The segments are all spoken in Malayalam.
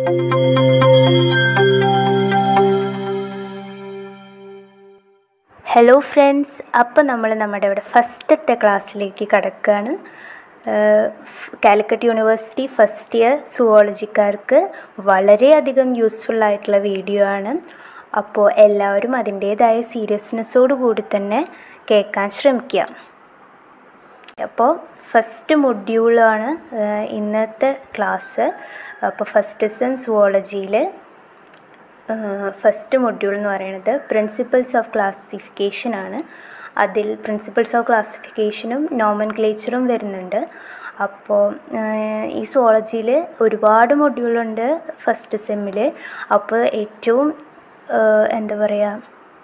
ഹലോ ഫ്രണ്ട്സ് അപ്പോൾ നമ്മൾ നമ്മുടെ ഇവിടെ ഫസ്റ്റത്തെ ക്ലാസ്സിലേക്ക് കടക്കുകയാണ് കാലിക്കറ്റ് യൂണിവേഴ്സിറ്റി ഫസ്റ്റ് ഇയർ സുവോളജിക്കാർക്ക് വളരെയധികം യൂസ്ഫുൾ ആയിട്ടുള്ള വീഡിയോ ആണ് അപ്പോൾ എല്ലാവരും അതിൻ്റേതായ സീരിയസ്നെസ്സോടു കൂടി തന്നെ കേൾക്കാൻ ശ്രമിക്കുക അപ്പോൾ ഫസ്റ്റ് മൊഡ്യൂളാണ് ഇന്നത്തെ ക്ലാസ് അപ്പോൾ ഫസ്റ്റ് സെം സുവോളജിയിൽ ഫസ്റ്റ് മൊഡ്യൂൾ എന്ന് പറയുന്നത് പ്രിൻസിപ്പിൾസ് ഓഫ് ക്ലാസിഫിക്കേഷൻ ആണ് അതിൽ പ്രിൻസിപ്പിൾസ് ഓഫ് ക്ലാസിഫിക്കേഷനും നോമൻ ക്ലേച്ചറും വരുന്നുണ്ട് അപ്പോൾ ഈ സുവോളജിയിൽ ഒരുപാട് മൊഡ്യൂളുണ്ട് ഫസ്റ്റ് സെമ്മിൽ അപ്പോൾ ഏറ്റവും എന്താ പറയുക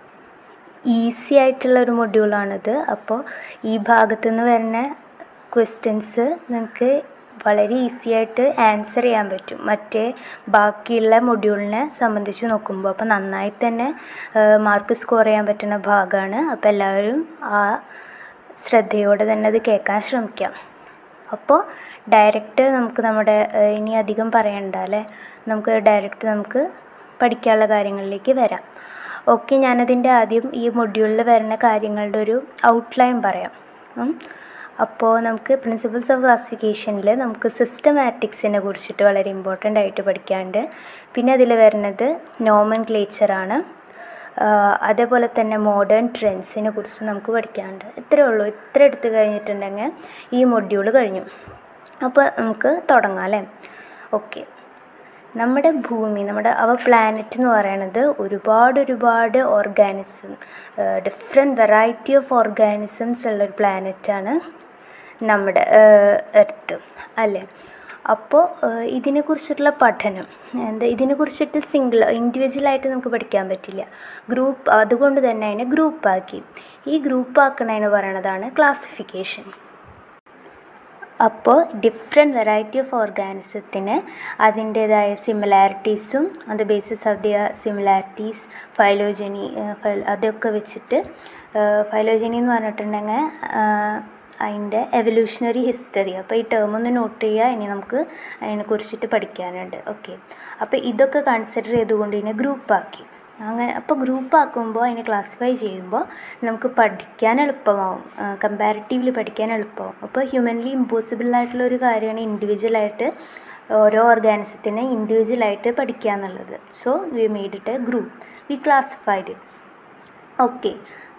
ഈസി ആയിട്ടുള്ള ഒരു മൊഡ്യൂളാണിത് അപ്പോൾ ഈ ഭാഗത്തു നിന്ന് വരുന്ന ക്വസ്റ്റ്യൻസ് നിങ്ങൾക്ക് വളരെ ഈസി ആയിട്ട് ആൻസർ ചെയ്യാൻ പറ്റും മറ്റേ ബാക്കിയുള്ള മൊഡ്യൂളിനെ സംബന്ധിച്ച് നോക്കുമ്പോൾ അപ്പോൾ നന്നായി തന്നെ മാർക്ക് സ്കോർ ചെയ്യാൻ പറ്റുന്ന ഭാഗമാണ് അപ്പോൾ എല്ലാവരും ആ ശ്രദ്ധയോടെ തന്നെ അത് കേൾക്കാൻ ശ്രമിക്കാം അപ്പോൾ ഡയറക്റ്റ് നമുക്ക് നമ്മുടെ ഇനി അധികം പറയണ്ട അല്ലേ നമുക്ക് ഡയറക്റ്റ് നമുക്ക് പഠിക്കാനുള്ള കാര്യങ്ങളിലേക്ക് വരാം ഓക്കെ ഞാനതിൻ്റെ ആദ്യം ഈ മൊഡ്യൂളിൽ വരുന്ന കാര്യങ്ങളുടെ ഒരു ഔട്ട്ലൈൻ പറയാം അപ്പോൾ നമുക്ക് പ്രിൻസിപ്പിൾസ് ഓഫ് ക്ലാസിഫിക്കേഷനിൽ നമുക്ക് സിസ്റ്റമാറ്റിക്സിനെ കുറിച്ചിട്ട് വളരെ ഇമ്പോർട്ടൻ്റ് ആയിട്ട് പഠിക്കാനുണ്ട് പിന്നെ അതിൽ വരുന്നത് നോമൻ ക്ലേച്ചറാണ് അതേപോലെ തന്നെ മോഡേൺ ട്രെൻഡ്സിനെ കുറിച്ച് നമുക്ക് പഠിക്കാനുണ്ട് ഇത്രയേ ഉള്ളൂ ഇത്ര എടുത്തു കഴിഞ്ഞിട്ടുണ്ടെങ്കിൽ ഈ മൊഡ്യൂൾ കഴിഞ്ഞു അപ്പോൾ നമുക്ക് തുടങ്ങാം അല്ലേ ഓക്കെ നമ്മുടെ ഭൂമി നമ്മുടെ അവ പ്ലാനറ്റ് എന്ന് പറയുന്നത് ഒരുപാട് ഒരുപാട് organism different variety of organisms ഉള്ളൊരു പ്ലാനറ്റാണ് നമ്മുടെ എർത്ത് അല്ലേ അപ്പോൾ ഇതിനെക്കുറിച്ചിട്ടുള്ള പഠനം എന്താ ഇതിനെക്കുറിച്ചിട്ട് സിംഗിൾ ഇൻഡിവിജ്വലായിട്ട് നമുക്ക് പഠിക്കാൻ പറ്റില്ല ഗ്രൂപ്പ് അതുകൊണ്ട് തന്നെ അതിനെ ഗ്രൂപ്പാക്കി ഈ ഗ്രൂപ്പാക്കണതിന് പറയണതാണ് ക്ലാസിഫിക്കേഷൻ അപ്പോൾ ഡിഫറെൻറ്റ് വെറൈറ്റി ഓഫ് ഓർഗാനിസത്തിന് അതിൻ്റേതായ സിമിലാരിറ്റീസും on the basis of the similarities phylogeny അതൊക്കെ വെച്ചിട്ട് ഫൈലോജനി എന്ന് പറഞ്ഞിട്ടുണ്ടെങ്കിൽ അതിൻ്റെ എവല്യൂഷണറി ഹിസ്റ്ററി അപ്പോൾ ഈ ടേം ഒന്ന് നോട്ട് ചെയ്യുക ഇനി നമുക്ക് അതിനെ കുറിച്ചിട്ട് പഠിക്കാനുണ്ട് ഓക്കെ അപ്പോൾ ഇതൊക്കെ കൺസിഡർ ചെയ്തുകൊണ്ട് ഇതിനെ ഗ്രൂപ്പാക്കി അങ്ങനെ അപ്പോൾ ഗ്രൂപ്പ് ആക്കുമ്പോൾ അതിനെ ക്ലാസിഫൈ ചെയ്യുമ്പോൾ നമുക്ക് പഠിക്കാൻ എളുപ്പമാവും കമ്പാരിറ്റീവ്ലി പഠിക്കാൻ എളുപ്പമാവും അപ്പോൾ ഹ്യൂമൻലി ഇമ്പോസിബിൾ ആയിട്ടുള്ള ഒരു കാര്യമാണ് ഇൻഡിവിജ്വലായിട്ട് ഓരോ ഓർഗാനിസത്തിനെ ഇൻഡിവിജ്വലായിട്ട് പഠിക്കുക എന്നുള്ളത് so we made it a group we classified it okay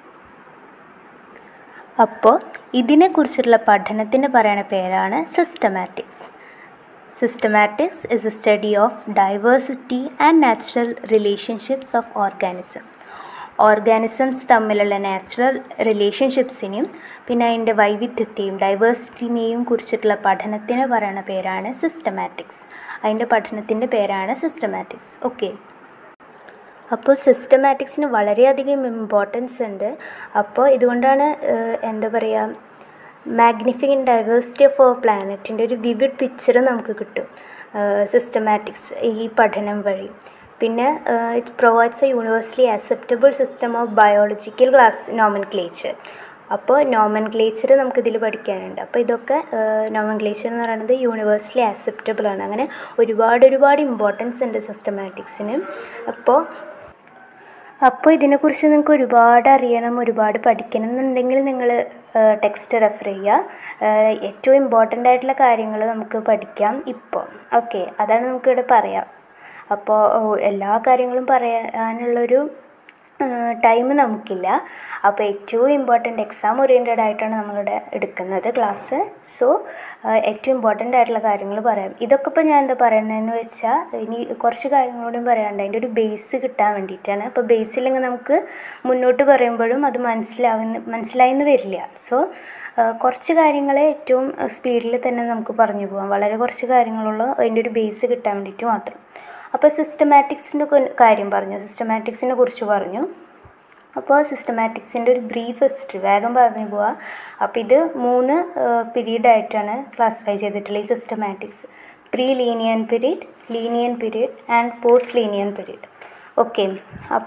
അപ്പോൾ ഇതിനെക്കുറിച്ചുള്ള പഠനത്തിന് പറയുന്ന പേരാണ് systematics Systematics is a study of diversity and natural relationships of organism. Organisms തമ്മിലുള്ള നാച്ചുറൽ റിലേഷൻഷിപ്സിനെയും പിന്നെ അതിൻ്റെ വൈവിധ്യത്തെയും ഡൈവേഴ്സിറ്റിനെയും കുറിച്ചിട്ടുള്ള പഠനത്തിന് പറയുന്ന പേരാണ് സിസ്റ്റമാറ്റിക്സ് അതിൻ്റെ പഠനത്തിൻ്റെ പേരാണ് സിസ്റ്റമാറ്റിക്സ് ഓക്കെ അപ്പോൾ സിസ്റ്റമാറ്റിക്സിന് വളരെയധികം ഇമ്പോർട്ടൻസ് ഉണ്ട് അപ്പോൾ ഇതുകൊണ്ടാണ് എന്താ പറയുക മാഗ്നിഫിക്കൻ്റ് ഡൈവേഴ്സിറ്റി ഓഫ് അവർ പ്ലാനറ്റിൻ്റെ ഒരു വിവിഡ് പിക്ചർ നമുക്ക് കിട്ടും സിസ്റ്റമാറ്റിക്സ് ഈ പഠനം വഴി പിന്നെ it provides a universally acceptable system of biological class nomenclature അപ്പോൾ നോമൻ ക്ലേച്ചർ നമുക്കിതിൽ പഠിക്കാനുണ്ട് അപ്പോൾ ഇതൊക്കെ നോമൻ ക്ലേച്ചർ എന്ന് പറയുന്നത് യൂണിവേഴ്സലി അക്സെപ്റ്റബിൾ ആണ് അങ്ങനെ ഒരുപാട് ഒരുപാട് ഇമ്പോർട്ടൻസ് ഉണ്ട് സിസ്റ്റമാറ്റിക്സിന് അപ്പോൾ അപ്പോൾ ഇതിനെക്കുറിച്ച് നിങ്ങൾക്ക് ഒരുപാട് അറിയണം ഒരുപാട് പഠിക്കണം എന്നുണ്ടെങ്കിൽ നിങ്ങൾ ടെക്സ്റ്റ് റെഫർ ചെയ്യുക ഏറ്റവും ഇമ്പോർട്ടൻ്റ് ആയിട്ടുള്ള കാര്യങ്ങൾ നമുക്ക് പഠിക്കാം ഇപ്പോൾ ഓക്കെ അതാണ് നമുക്കിവിടെ പറയാം അപ്പോൾ എല്ലാ കാര്യങ്ങളും പറയാനുള്ളൊരു ടൈം നമുക്കില്ല അപ്പോൾ ഏറ്റവും ഇമ്പോർട്ടൻ്റ് എക്സാം ഓറിയൻറ്റഡ് ആയിട്ടാണ് നമ്മളിവിടെ എടുക്കുന്നത് ക്ലാസ് സോ ഏറ്റവും ഇമ്പോർട്ടൻ്റ് ആയിട്ടുള്ള കാര്യങ്ങൾ പറയാം ഇതൊക്കെ ഇപ്പോൾ ഞാൻ എന്താ പറയുന്നതെന്ന് വെച്ചാൽ ഇനി കുറച്ച് കാര്യങ്ങളോടും പറയാനുണ്ട് അതിൻ്റെ ഒരു ബേസ് കിട്ടാൻ വേണ്ടിയിട്ടാണ് അപ്പോൾ ബേസില്ലെങ്കിൽ നമുക്ക് മുന്നോട്ട് പറയുമ്പോഴും അത് മനസ്സിലാവുന്ന മനസ്സിലായിന്ന് വരില്ല സോ കുറച്ച് കാര്യങ്ങളെ ഏറ്റവും സ്പീഡിൽ തന്നെ നമുക്ക് പറഞ്ഞു പോകാം വളരെ കുറച്ച് കാര്യങ്ങളുള്ളൂ അതിൻ്റെ ഒരു ബേസ് കിട്ടാൻ വേണ്ടിയിട്ട് മാത്രം അപ്പോൾ സിസ്റ്റമാറ്റിക്സിൻ്റെ കാര്യം പറഞ്ഞു സിസ്റ്റമാറ്റിക്സിനെ കുറിച്ച് പറഞ്ഞു അപ്പോൾ സിസ്റ്റമാറ്റിക്സിൻ്റെ ഒരു ബ്രീഫ് ഹിസ്റ്ററി വേഗം പറഞ്ഞു പോവുക അപ്പോൾ ഇത് മൂന്ന് പീരീഡായിട്ടാണ് ക്ലാസിഫൈ ചെയ്തിട്ടുള്ളത് ഈ systematics pre Linnaean period Linnaean period and post Linnaean period okay അപ്പോൾ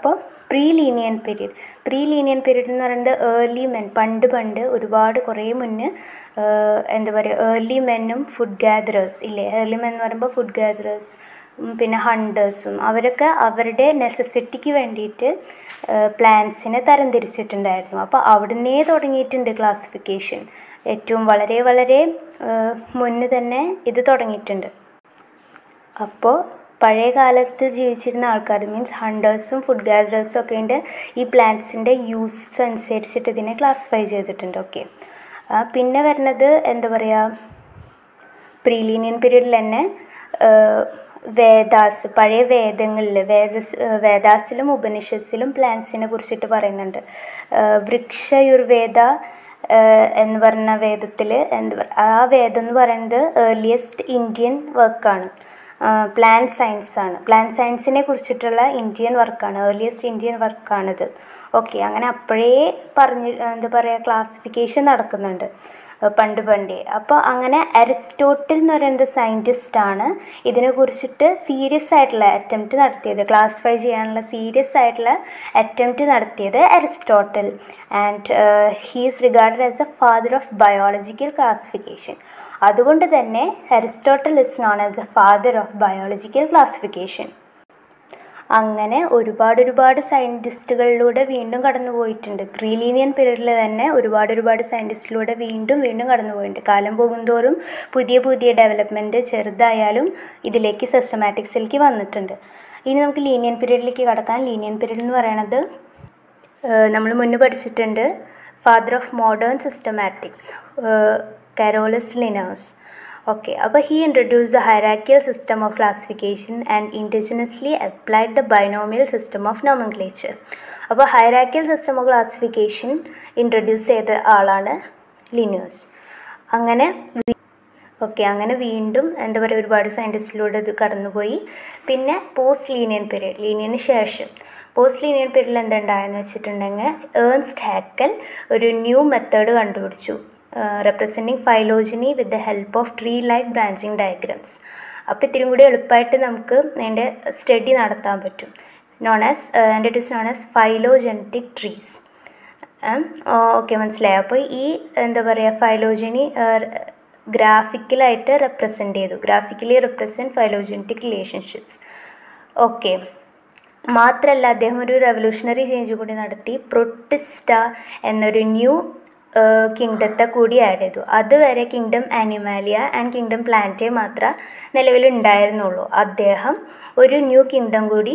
pre Linnaean period pre Linnaean period എന്ന് പറയുന്നത് ഏർലി മെൻ പണ്ട് പണ്ട് ഒരുപാട് കുറേ മുന്നേ എന്താ പറയുക ഏർലി മെന്നും ഫുഡ് ഗ്യാദറേഴ്സ് ഇല്ലേ ഏർലി മെൻ എന്ന് പറയുമ്പോൾ ഫുഡ് ഗ്യാദറേഴ്സ് പിന്നെ ഹണ്ടേഴ്സും അവരൊക്കെ അവരുടെ നെസസിറ്റിക്ക് വേണ്ടിയിട്ട് പ്ലാന്റ്സിനെ തരംതിരിച്ചിട്ടുണ്ടായിരുന്നു അപ്പോൾ അവിടുന്നേ തുടങ്ങിയിട്ടുണ്ട് ക്ലാസിഫിക്കേഷൻ ഏറ്റവും വളരെ വളരെ മുന്നേ തന്നെ ഇത് തുടങ്ങിയിട്ടുണ്ട് അപ്പോൾ പഴയ കാലത്ത് ജീവിച്ചിരുന്ന ആൾക്കാർ മീൻസ് ഹണ്ടേഴ്സും ഫുഡ് ഗ്യാദറേഴ്സും ഒക്കെ ഉണ്ട് ഈ പ്ലാന്റ്സിൻ്റെ യൂസ് അനുസരിച്ചിട്ട് ഇതിനെ ക്ലാസിഫൈ ചെയ്തിട്ടുണ്ട് ഓക്കെ പിന്നെ വരുന്നത് എന്താ പറയുക പ്രീലീനിയൻ പീരീഡിൽ തന്നെ വേദാസ് പഴയ വേദങ്ങളിൽ വേദസ് വേദാസിലും ഉപനിഷത്സിലും പ്ലാന്റ്സിനെ കുറിച്ചിട്ട് പറയുന്നുണ്ട് വൃക്ഷയുർവേദ എന്ന് പറഞ്ഞ വേദത്തിൽ എന്താ ആ വേദം എന്ന് പറയുന്നത് ഏർലിയസ്റ്റ് ഇന്ത്യൻ വർക്കാണ് പ്ലാൻ സയൻസ് ആണ് പ്ലാൻ സയൻസിനെ കുറിച്ചിട്ടുള്ള ഇന്ത്യൻ വർക്കാണ് ഏർലിയസ്റ്റ് ഇന്ത്യൻ വർക്കാണിത് ഓക്കെ അങ്ങനെ അപ്പോഴേ പറഞ്ഞ് എന്താ പറയുക ക്ലാസിഫിക്കേഷൻ നടക്കുന്നുണ്ട് പണ്ട് പണ്ടേ അപ്പോൾ അങ്ങനെ അരിസ്റ്റോട്ടിൽ എന്ന് പറയുന്നത് സയൻറ്റിസ്റ്റാണ് ഇതിനെ കുറിച്ചിട്ട് സീരിയസ് ആയിട്ടുള്ള അറ്റംപ്റ്റ് നടത്തിയത് ക്ലാസിഫൈ ചെയ്യാനുള്ള സീരിയസ് ആയിട്ടുള്ള അറ്റംപ്റ്റ് നടത്തിയത് Aristotle and he's regarded as a father of biological classification അതുകൊണ്ട് തന്നെ Aristotle is known as a father of biological classification അങ്ങനെ ഒരുപാട് ഒരുപാട് സയൻറ്റിസ്റ്റുകളിലൂടെ വീണ്ടും കടന്നു പോയിട്ടുണ്ട് പ്രീലീനിയൻ പീരീഡിൽ തന്നെ ഒരുപാട് ഒരുപാട് സയൻറ്റിസ്റ്റിലൂടെ വീണ്ടും വീണ്ടും കടന്നു പോയിട്ടുണ്ട് കാലം പോകുന്തോറും പുതിയ പുതിയ ഡെവലപ്മെൻറ്റ് ചെറുതായാലും ഇതിലേക്ക് സിസ്റ്റമാറ്റിക്സിലേക്ക് വന്നിട്ടുണ്ട് ഇനി നമുക്ക് ലീനിയൻ പീരീഡിലേക്ക് കടക്കാം ലീനിയൻ പീരീഡ് എന്ന് പറയണത് നമ്മൾ മുന്നേ പഠിച്ചിട്ടുണ്ട് father of modern systematics Carolus Linnaeus okay അപ്പോൾ he introduce the hierarchical system of classification and indigenously applied the binomial system of nomenclature അപ്പോൾ hierarchical system of classification introduce ചെയ്ത ആളാണ് ലിനേഴ്സ് അങ്ങനെ ഓക്കെ അങ്ങനെ വീണ്ടും എന്താ പറയുക ഒരുപാട് സയൻറ്റിസ്റ്റിലൂടെ ഇത് കടന്നുപോയി പിന്നെ പോസ്റ്റ് ലീനിയൻ പീരീഡ് ലീനിയന് ശേഷം പോസ്റ്റ് ലീനിയൻ പീരീഡിൽ എന്തുണ്ടായെന്ന് വെച്ചിട്ടുണ്ടെങ്കിൽ ഏൺസ്റ്റ് ഹാക്കൽ ഒരു ന്യൂ മെത്തേഡ് കണ്ടുപിടിച്ചു representing phylogeny with the help of tree like branching diagrams അപ്പോൾ ഇത്തിരി കൂടി എളുപ്പമായിട്ട് നമുക്ക് അതിൻ്റെ സ്റ്റഡി നടത്താൻ പറ്റും known as and it is known as phylogenetic trees okay മനസ്സിലായി അപ്പോൾ ഈ എന്താ പറയുക ഫൈലോജനി ഗ്രാഫിക്കലായിട്ട് റെപ്രസെൻ്റ് ചെയ്തു graphically represent phylogenetic relationships okay മാത്രമല്ല അദ്ദേഹം ഒരു റെവല്യൂഷണറി ചേഞ്ച് കൂടി നടത്തി പ്രൊട്ടിസ്റ്റ എന്നൊരു ന്യൂ കിങ്ഡത്തെ കൂടി ആഡ് ചെയ്തു അതുവരെ kingdom Animalia and kingdom Plantae മാത്രമേ നിലവിലുണ്ടായിരുന്നുള്ളൂ അദ്ദേഹം ഒരു ന്യൂ കിങ്ഡം കൂടി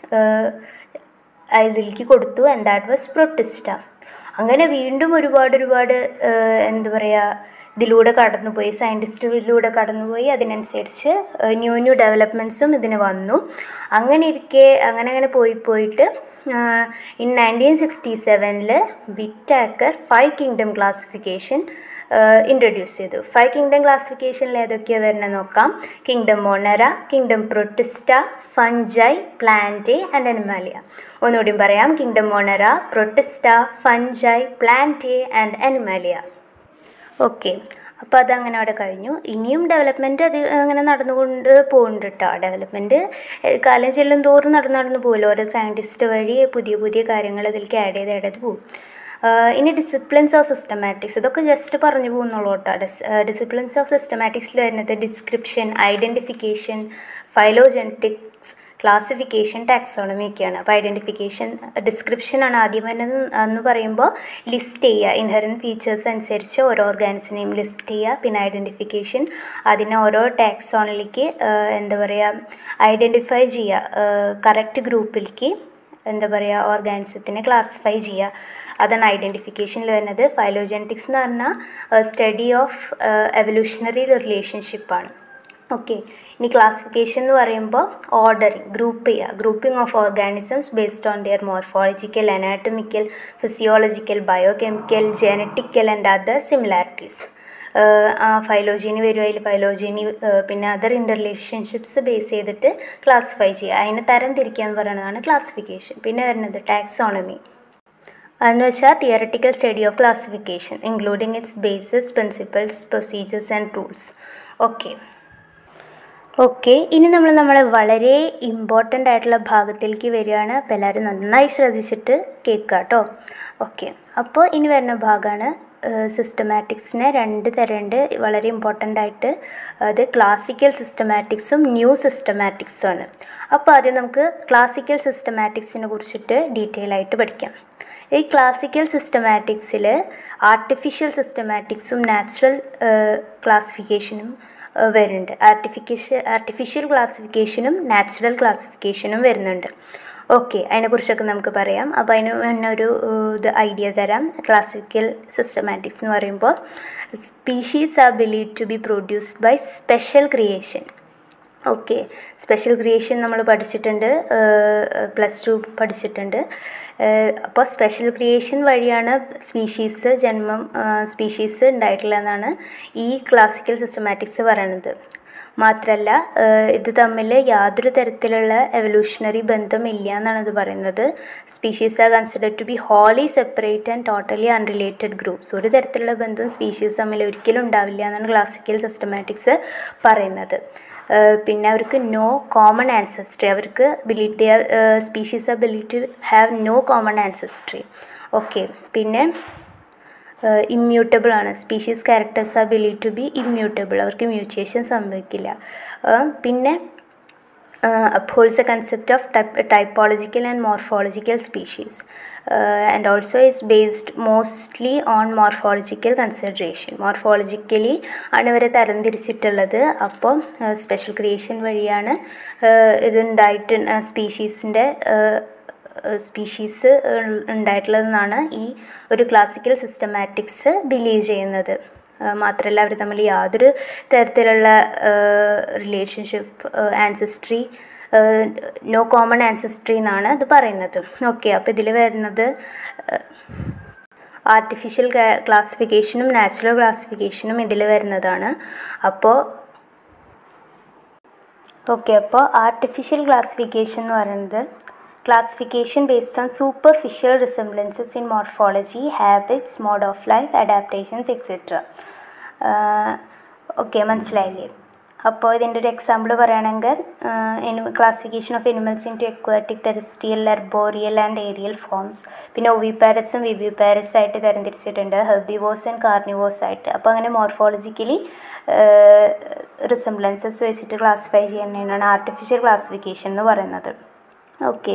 അതിലേക്ക് കൊടുത്തു ആൻഡ് ദാറ്റ് വാസ് പ്രൊട്ടിസ്റ്റ അങ്ങനെ വീണ്ടും ഒരുപാട് ഒരുപാട് എന്താ പറയുക ഇതിലൂടെ കടന്നുപോയി സയൻറ്റിസ്റ്റിലൂടെ കടന്നുപോയി അതിനനുസരിച്ച് ന്യൂ ന്യൂ ഡെവലപ്മെൻറ്റ്സും ഇതിന് വന്നു അങ്ങനെ ഇരിക്കെ അങ്ങനെ അങ്ങനെ പോയി പോയിട്ട് ഇൻ നയൻറ്റീൻ സിക്സ്റ്റി സെവനിൽ Whittaker five kingdom classification introduce ചെയ്തു ഫൈവ് കിങ്ഡം ക്ലാസിഫിക്കേഷനിൽ ഏതൊക്കെയാണ് വരുന്നത് നോക്കാം kingdom Monera kingdom Protista Fungi Plantae and Animalia ഒന്നുകൂടിയും പറയാം kingdom Monera Protista Fungi Plantae and Animalia okay അപ്പോൾ അതങ്ങനെ അവിടെ കഴിഞ്ഞു ഇനിയും ഡെവലപ്മെൻറ്റ് അത് അങ്ങനെ നടന്നുകൊണ്ട് പോകുന്നുണ്ട് കേട്ടോ ഡെവലപ്മെൻറ്റ് കാലം ചെല്ലും തോറും നടന്ന് നടന്ന് പോകുമല്ലോ ഓരോ സയൻറ്റിസ്റ്റ് വഴി പുതിയ പുതിയ കാര്യങ്ങൾ ഇതിലേക്ക് ആഡ് ചെയ്ത് ആഡ് ചെയ്ത് പോകും ഇനി ഡിസിപ്ലിൻസ് ഓഫ് സിസ്റ്റമാറ്റിക്സ് ഇതൊക്കെ ജസ്റ്റ് പറഞ്ഞു പോകുന്നുള്ളൂ കേട്ടോ ഡിസ് ഡിസിപ്ലിൻസ് ഓഫ് സിസ്റ്റമാറ്റിക്സിൽ വരുന്നത് description identification phylogenetics classification taxonomy ഒക്കെയാണ് അപ്പോൾ ഐഡൻറ്റിഫിക്കേഷൻ ഡിസ്ക്രിപ്ഷനാണ് ആദ്യം വരുന്നത് എന്ന് പറയുമ്പോൾ ലിസ്റ്റ് ചെയ്യുക ഇൻഹറൻറ്റ് ഫീച്ചേഴ്സ് അനുസരിച്ച് ഓരോ ഓർഗാനിസിനെയും ലിസ്റ്റ് ചെയ്യുക പിന്നെ ഐഡൻറ്റിഫിക്കേഷൻ അതിനെ ഓരോ ടാക്സോണിലേക്ക് എന്താ പറയുക ഐഡൻറ്റിഫൈ ചെയ്യുക കറക്റ്റ് ഗ്രൂപ്പിലേക്ക് എന്താ പറയുക ഓർഗാനിസത്തിനെ ക്ലാസിഫൈ ചെയ്യുക അതാണ് ഐഡൻറ്റിഫിക്കേഷനിൽ വരുന്നത് ഫൈലോജനറ്റിക്സ് എന്ന് പറഞ്ഞാൽ സ്റ്റഡി ഓഫ് എവല്യൂഷണറി റിലേഷൻഷിപ്പാണ് ഓക്കെ ഇനി ക്ലാസിഫിക്കേഷൻ എന്ന് പറയുമ്പോൾ ഓർഡറിങ് ഗ്രൂപ്പ് ചെയ്യുക grouping of organisms based on their morphological anatomical physiological biochemical genetical and other similarities ആ ഫൈലോജിനി വരും അതിൽ ഫൈലോജിനി പിന്നെ അതർ ഇൻ്റർ റിലേഷൻഷിപ്സ് ബേസ് ചെയ്തിട്ട് ക്ലാസിഫൈ ചെയ്യുക അതിനെ തരം തിരിക്കുക എന്ന് പറയുന്നതാണ് ക്ലാസിഫിക്കേഷൻ പിന്നെ വരുന്നത് ടാക്സോണമി അതെന്ന് വെച്ചാൽ theoretical study of classification including its basis principles procedures and rules okay okay ഇനി നമ്മൾ നമ്മളെ വളരെ ഇമ്പോർട്ടൻ്റ് ആയിട്ടുള്ള ഭാഗത്തിലേക്ക് വരികയാണ് അപ്പോൾ എല്ലാവരും നന്നായി ശ്രദ്ധിച്ചിട്ട് കേൾക്കുക കേട്ടോ ഓക്കെ അപ്പോൾ ഇനി വരുന്ന ഭാഗമാണ് സിസ്റ്റമാറ്റിക്സിനെ രണ്ട് തരമുണ്ട് വളരെ ഇമ്പോർട്ടൻ്റ് ആയിട്ട് അത് ക്ലാസിക്കൽ സിസ്റ്റമാറ്റിക്സും ന്യൂ സിസ്റ്റമാറ്റിക്സും ആണ് അപ്പോൾ ആദ്യം നമുക്ക് ക്ലാസിക്കൽ സിസ്റ്റമാറ്റിക്സിനെ കുറിച്ചിട്ട് ഡീറ്റെയിൽ ആയിട്ട് പഠിക്കാം ഈ ക്ലാസിക്കൽ സിസ്റ്റമാറ്റിക്സിൽ ആർട്ടിഫിഷ്യൽ സിസ്റ്റമാറ്റിക്സും നാച്ചുറൽ ക്ലാസിഫിക്കേഷനും വരുന്നുണ്ട് ആർട്ടിഫിക്കേഷൻ ആർട്ടിഫിഷ്യൽ ക്ലാസിഫിക്കേഷനും നാച്ചുറൽ ക്ലാസിഫിക്കേഷനും വരുന്നുണ്ട് ഓക്കെ അതിനെക്കുറിച്ചൊക്കെ നമുക്ക് പറയാം അപ്പോൾ അതിന് മുന്നേ ഒരു ഇത് ഐഡിയ തരാം ക്ലാസിക്കൽ സിസ്റ്റമാറ്റിക്സ് എന്ന് പറയുമ്പോൾ species are believe to be produced by special creation okay special creation നമ്മൾ പഠിച്ചിട്ടുണ്ട് പ്ലസ് ടു പഠിച്ചിട്ടുണ്ട് അപ്പോൾ സ്പെഷ്യൽ ക്രിയേഷൻ വഴിയാണ് സ്പീഷീസ് ജന്മം സ്പീഷീസ് ഉണ്ടായിട്ടുള്ളതെന്നാണ് ഈ ക്ലാസിക്കൽ സിസ്റ്റമാറ്റിക്സ് പറയണത് മാത്രമല്ല ഇത് തമ്മിൽ യാതൊരു തരത്തിലുള്ള എവല്യൂഷണറി ബന്ധമില്ല എന്നാണ് ഇത് പറയുന്നത് species are considered to be wholly separate and totally unrelated groups ഒരു തരത്തിലുള്ള ബന്ധം സ്പീഷീസ് തമ്മിൽ ഒരിക്കലും ഉണ്ടാവില്ല എന്നാണ് ക്ലാസിക്കൽ സിസ്റ്റമാറ്റിക്സ് പറയുന്നത് പിന്നെ അവർക്ക് നോ കോമൺ ആൻസസ്ട്രി അവർക്ക് believe the species are believe to have no common ancestry okay പിന്നെ ഇമ്മ്യൂട്ടബിൾ ആണ് species characters are believe to be immutable അവർക്ക് മ്യൂറ്റേഷൻ സംഭവിക്കില്ല പിന്നെ upholds the concept of typ- typological and morphological species uh, and also is based mostly on morphological consideration morphologically ആണ് ഇവരെ തരംതിരിച്ചിട്ടുള്ളത് അപ്പോൾ സ്പെഷ്യൽ ക്രിയേഷൻ വഴിയാണ് ഇതുണ്ടായിട്ട് സ്പീഷീസിൻ്റെ സ്പീഷീസ് ഉണ്ടായിട്ടുള്ളതെന്നാണ് ഈ ഒരു ക്ലാസിക്കൽ സിസ്റ്റമാറ്റിക്സ് ബിലീവ് ചെയ്യുന്നത് മാത്രമല്ല അവർ തമ്മിൽ യാതൊരു തരത്തിലുള്ള relationship ancestry no common ancestry എന്നാണ് ഇത് പറയുന്നത് ഓക്കെ അപ്പോൾ ഇതിൽ വരുന്നത് ആർട്ടിഫിഷ്യൽ ക്ലാസിഫിക്കേഷനും നാച്ചുറൽ ക്ലാസിഫിക്കേഷനും ഇതിൽ വരുന്നതാണ് അപ്പോൾ ഓക്കെ അപ്പോൾ ആർട്ടിഫിഷ്യൽ ക്ലാസിഫിക്കേഷൻ എന്ന് പറയുന്നത് classification based on superficial resemblances in morphology, habits, mode of life, adaptations, etc. Okay മനസ്സിലായില്ലേ അപ്പോൾ ഇതിൻ്റെ ഒരു എക്സാമ്പിൾ പറയുകയാണെങ്കിൽ classification of animals into aquatic terrestrial arboreal and aerial forms പിന്നെ ഒവിപാരസും വിവിപാരസ് ആയിട്ട് തരംതിരിച്ചിട്ടുണ്ട് ഹെർബിവോസ് ആൻഡ് കാർണിവോസ് ആയിട്ട് അപ്പോൾ അങ്ങനെ മോർഫോളജിക്കലി റിസംബ്ലൻസസ് വെച്ചിട്ട് ക്ലാസിഫൈ ചെയ്യുന്നതിനാണ് ആർട്ടിഫിഷ്യൽ ക്ലാസിഫിക്കേഷൻ എന്ന് പറയുന്നത് ഓക്കെ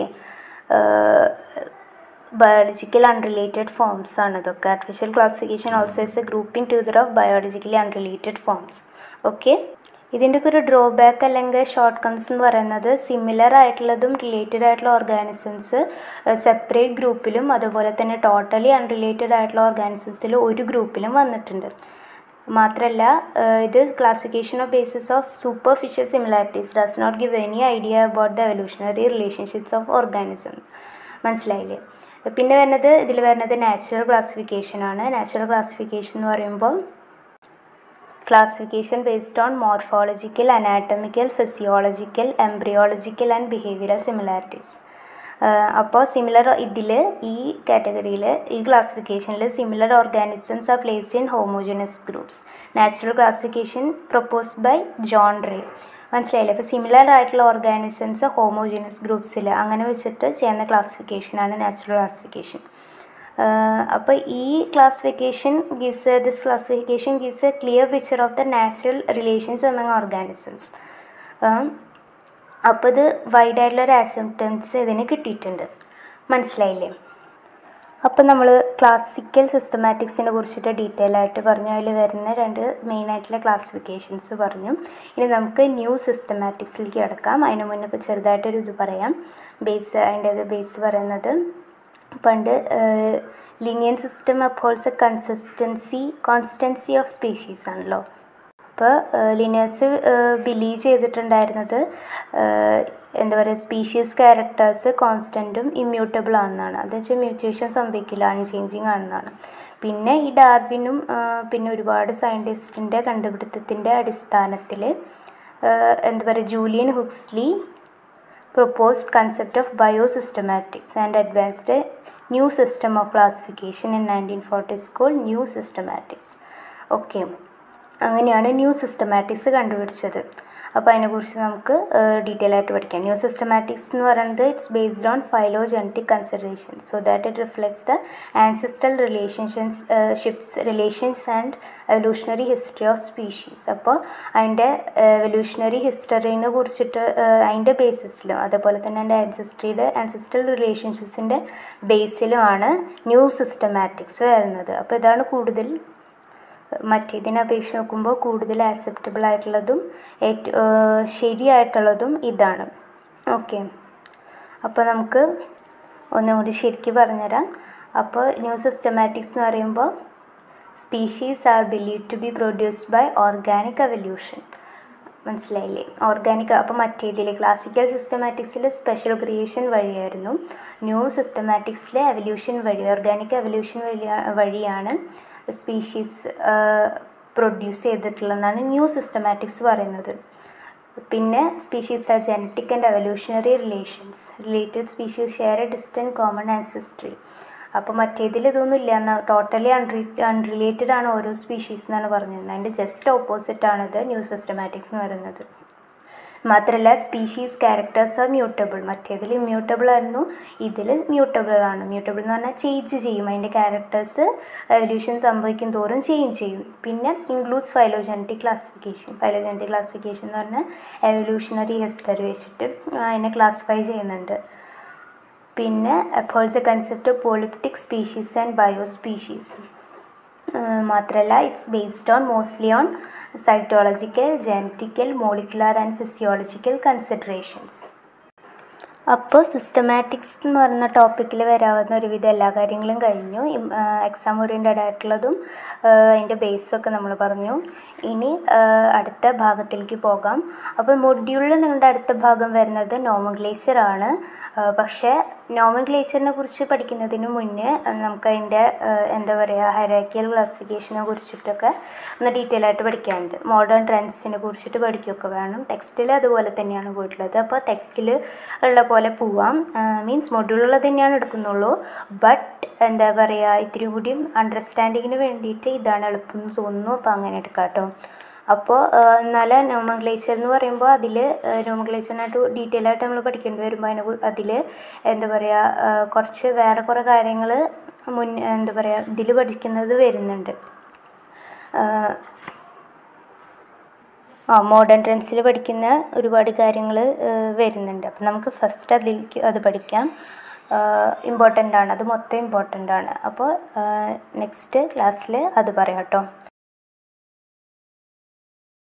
ബയോളജിക്കൽ അൺറിലേറ്റഡ് ഫോംസ് ആണ് ഇതൊക്കെ artificial classification also is a grouping together of biologically unrelated forms okay ഇതിൻ്റെ ഒക്കെ ഒരു ഡ്രോബാക്ക് അല്ലെങ്കിൽ ഷോർട്ട് കംസ് എന്ന് പറയുന്നത് സിമിലർ ആയിട്ടുള്ളതും റിലേറ്റഡ് ആയിട്ടുള്ള ഓർഗാനിസംസ് സെപ്പറേറ്റ് ഗ്രൂപ്പിലും അതുപോലെ തന്നെ ടോട്ടലി അൺറിലേറ്റഡ് ആയിട്ടുള്ള ഓർഗാനിസംസിൽ ഒരു ഗ്രൂപ്പിലും വന്നിട്ടുണ്ട് മാത്രമല്ല ഇത് classification of basis of superficial similarities does not give any idea about the evolutionary relationships of organism മനസ്സിലായില്ലേ പിന്നെ വരുന്നത് ഇതിൽ വരുന്നത് നാച്ചുറൽ ക്ലാസിഫിക്കേഷൻ ആണ് നാച്ചുറൽ ക്ലാസിഫിക്കേഷൻ എന്ന് പറയുമ്പോൾ classification based on morphological anatomical physiological embryological and behavioural similarities അപ്പോൾ സിമിലർ ഇതിൽ ഈ കാറ്റഗറിയിൽ ഈ ക്ലാസിഫിക്കേഷനിൽ similar organisms are placed in homogenous groups natural classification proposed by John Ray മനസ്സിലായില്ലേ അപ്പോൾ സിമിലർ ആയിട്ടുള്ള ഓർഗാനിസംസ് ഹോമോജനസ് ഗ്രൂപ്പ്സിൽ അങ്ങനെ വെച്ചിട്ട് ചെയ്യുന്ന ക്ലാസിഫിക്കേഷനാണ് നാച്ചുറൽ ക്ലാസിഫിക്കേഷൻ അപ്പോൾ ഈ classification gives this classification gives a clear picture of the natural relations among organisms അപ്പോൾ ഇത് വൈഡായിട്ടുള്ളൊരു ആസിംറ്റംസ് ഇതിന് കിട്ടിയിട്ടുണ്ട് മനസ്സിലായില്ലേ അപ്പോൾ നമ്മൾ ക്ലാസിക്കൽ സിസ്റ്റമാറ്റിക്സിനെ കുറിച്ചിട്ട് ഡീറ്റെയിൽ ആയിട്ട് പറഞ്ഞു അതിൽ വരുന്ന രണ്ട് മെയിൻ ആയിട്ടുള്ള ക്ലാസിഫിക്കേഷൻസ് പറഞ്ഞു ഇനി നമുക്ക് ന്യൂ സിസ്റ്റമാറ്റിക്സിലേക്ക് കിടക്കാം അതിന് മുന്നേ ചെറുതായിട്ടൊരു ഇത് പറയാം ബേസ് അതിൻ്റെ ബേസ് പറയുന്നത് പണ്ട് Linnaean system upholds a consistency constancy of species ആണല്ലോ അപ്പോൾ ലിനിയേഴ്സ് ബിലീവ് ചെയ്തിട്ടുണ്ടായിരുന്നത് എന്താ പറയുക സ്പീഷീസ് ക്യാരക്ടേഴ്സ് കോൺസ്റ്റൻറ്റും ഇമ്മ്യൂട്ടബിൾ ആണെന്നാണ് അത് വെച്ചാൽ മ്യൂറ്റേഷൻ സംഭവിക്കില്ല അൺചേഞ്ചിങ് ആണെന്നാണ് പിന്നെ ഈ ഡാർവിനും പിന്നെ ഒരുപാട് സയൻറ്റിസ്റ്റിൻ്റെ കണ്ടുപിടുത്തത്തിൻ്റെ അടിസ്ഥാനത്തിൽ എന്താ പറയുക Julian Huxley proposed concept of biosystematics and advanced new system of classification in nineteen forty school new systematics okay അങ്ങനെയാണ് ന്യൂ സിസ്റ്റമാറ്റിക്സ് കണ്ടുപിടിച്ചത് അപ്പോൾ അതിനെക്കുറിച്ച് നമുക്ക് ഡീറ്റെയിൽ ആയിട്ട് പഠിക്കാം ന്യൂ സിസ്റ്റമാറ്റിക്സ് എന്ന് പറയുന്നത് it's based on phylogenetic consideration so that it reflects the ancestral relationships relations and evolutionary history of species അപ്പോൾ അതിൻ്റെ എവല്യൂഷണറി ഹിസ്റ്ററിനെ കുറിച്ചിട്ട് അതിൻ്റെ ബേസിസിലും അതേപോലെ തന്നെ അതിൻ്റെ ആൻസിസ്ട്രിയുടെ ആൻസിസ്റ്റൽ റിലേഷൻഷിപ്സിൻ്റെ ബേസിലുമാണ് ന്യൂ സിസ്റ്റമാറ്റിക്സ് വരുന്നത് അപ്പോൾ ഇതാണ് കൂടുതൽ മറ്റേതിനെ അപേക്ഷിച്ച് നോക്കുമ്പോൾ കൂടുതൽ ആക്സെപ്റ്റബിൾ ആയിട്ടുള്ളതും ഏറ്റവും ശരിയായിട്ടുള്ളതും ഇതാണ് ഓക്കെ അപ്പോൾ നമുക്ക് ഒന്നും കൂടി ശരിക്കും പറഞ്ഞുതരാം അപ്പോൾ ന്യൂ സിസ്റ്റമാറ്റിക്സ് എന്ന് പറയുമ്പോൾ species are believe to be produced by organic evolution മനസ്സിലായില്ലേ ഓർഗാനിക് അപ്പോൾ മറ്റേതിൽ ക്ലാസിക്കൽ സിസ്റ്റമാറ്റിക്സിൽ സ്പെഷ്യൽ ക്രിയേഷൻ വഴിയായിരുന്നു ന്യൂ സിസ്റ്റമാറ്റിക്സിൽ എവല്യൂഷൻ വഴി ഓർഗാനിക് എവല്യൂഷൻ വഴി വഴിയാണ് സ്പീഷീസ് പ്രൊഡ്യൂസ് ചെയ്തിട്ടുള്ളതെന്നാണ് ന്യൂ സിസ്റ്റമാറ്റിക്സ് പറയുന്നത് പിന്നെ species are genetic and evolutionary relations related species share a distant common ancestry അപ്പോൾ മറ്റേതിൽ ഇതൊന്നും ഇല്ല എന്നാൽ ടോട്ടലി അൺറി അൺറിലേറ്റഡ് ആണ് ഓരോ സ്പീഷീസ് എന്നാണ് പറഞ്ഞിരുന്നത് അതിൻ്റെ ജസ്റ്റ് ഓപ്പോസിറ്റ് ആണിത് ന്യൂ സിസ്റ്റമാറ്റിക്സ് എന്ന് പറയുന്നത് മാത്രമല്ല സ്പീഷീസ് ക്യാരക്ടേഴ്സ് ആർ മ്യൂട്ടബിൾ മറ്റേതിൽ ഇമ്മ്യൂട്ടബിൾ ആയിരുന്നു ഇതിൽ മ്യൂട്ടബിൾ ആണ് മ്യൂട്ടബിൾ എന്ന് പറഞ്ഞാൽ ചേഞ്ച് ചെയ്യും അതിൻ്റെ ക്യാരക്ടേഴ്സ് എവല്യൂഷൻ സംഭവിക്കും തോറും ചേഞ്ച് ചെയ്യും പിന്നെ includes phylogenetic classification phylogenetic classification എന്ന് പറഞ്ഞാൽ എവല്യൂഷണറി ഹിസ്റ്ററി വെച്ചിട്ട് അതിനെ ക്ലാസിഫൈ ചെയ്യുന്നുണ്ട് പിന്നെ upholds a concept of polytypic species and bio species മാത്രമല്ല it's based on mostly on cytological genetical molecular and physiological considerations അപ്പോൾ സിസ്റ്റമാറ്റിക്സ് എന്ന് പറയുന്ന ടോപ്പിക്കിൽ വരാവുന്ന ഒരുവിധം എല്ലാ കാര്യങ്ങളും കഴിഞ്ഞു എക്സാം ഓറിയൻറ്റഡ് ആയിട്ടുള്ളതും അതിൻ്റെ ബേസൊക്കെ നമ്മൾ പറഞ്ഞു ഇനി അടുത്ത ഭാഗത്തിലേക്ക് പോകാം അപ്പോൾ മൊഡ്യൂളിൽ നിങ്ങളുടെ അടുത്ത ഭാഗം വരുന്നത് നോമൻക്ലേച്ചർ ആണ് പക്ഷേ നോമൻക്ലേച്ചറിനെ കുറിച്ച് പഠിക്കുന്നതിന് മുന്നേ നമുക്ക് അതിൻ്റെ എന്താ പറയുക ഹൈറാക്കിയൽ ക്ലാസിഫിക്കേഷനെ കുറിച്ചിട്ടൊക്കെ ഒന്ന് ഡീറ്റെയിൽ ആയിട്ട് പഠിക്കാനുണ്ട് മോഡേൺ ട്രെൻഡ്സിനെ കുറിച്ചിട്ട് പഠിക്കുകയൊക്കെ വേണം ടെക്സ്റ്റിൽ അതുപോലെ തന്നെയാണ് പോയിട്ടുള്ളത് അപ്പോൾ ടെക്സ്റ്റിൽ ഉള്ള പോലെ പോവാം മീൻസ് മൊഡ്യൂളുകൾ തന്നെയാണ് എടുക്കുന്നുള്ളൂ ബട്ട് എന്താ പറയുക ഇത്തിരി കൂടിയും അണ്ടർസ്റ്റാൻഡിങ്ങിന് വേണ്ടിയിട്ട് ഇതാണ് എളുപ്പം എന്ന് തോന്നുന്നു അപ്പോൾ അങ്ങനെ എടുക്കാം കേട്ടോ അപ്പോൾ നല്ല നോമൻക്ലേച്ചർ എന്ന് പറയുമ്പോൾ അതിൽ നോമൻക്ലേച്ചറിനായിട്ട് ഡീറ്റെയിൽ ആയിട്ട് നമ്മൾ പഠിക്കേണ്ടി വരുമ്പോൾ അതിനെ അതിൽ എന്താ പറയുക കുറച്ച് വേറെ കുറേ കാര്യങ്ങൾ മുൻ എന്താ പറയുക ഇതിൽ പഠിക്കുന്നത് വരുന്നുണ്ട് ആ മോഡേൺ ട്രെൻഡ്സിൽ പഠിക്കുന്ന ഒരുപാട് കാര്യങ്ങൾ വരുന്നുണ്ട് അപ്പം നമുക്ക് ഫസ്റ്റ് അതിലേക്ക് അത് പഠിക്കാം ഇമ്പോർട്ടൻ്റ് ആണ് അത് മൊത്തം ഇമ്പോർട്ടൻ്റ് ആണ് അപ്പോൾ നെക്സ്റ്റ് ക്ലാസ്സിൽ അത് പറയാം കേട്ടോ